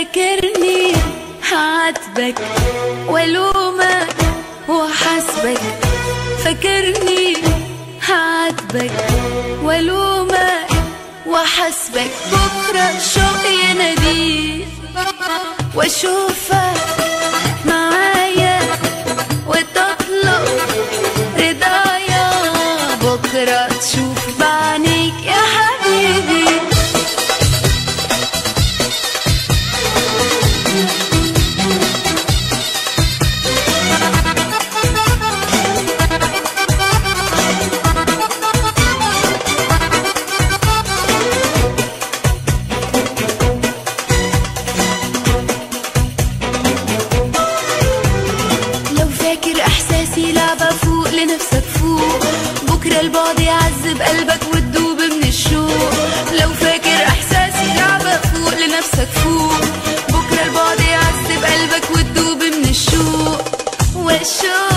فاكرني هعاتبك والومك وحاسبك فاكرني هعاتبك والومك وحاسبك بكره الشوق يناديك واشوفك معايا وتطلب رضايا بكره تشوف بعينيك يا حبيبي لو فاكر احساسي لعبة فوق لنفسك فوق بكرة البعد يعذب قلبك وتدوب من الشوق لو فاكر احساسي لعبة فوق لنفسك فوق بكرة البعد يعذب قلبك وتدوب من الشوق والشوق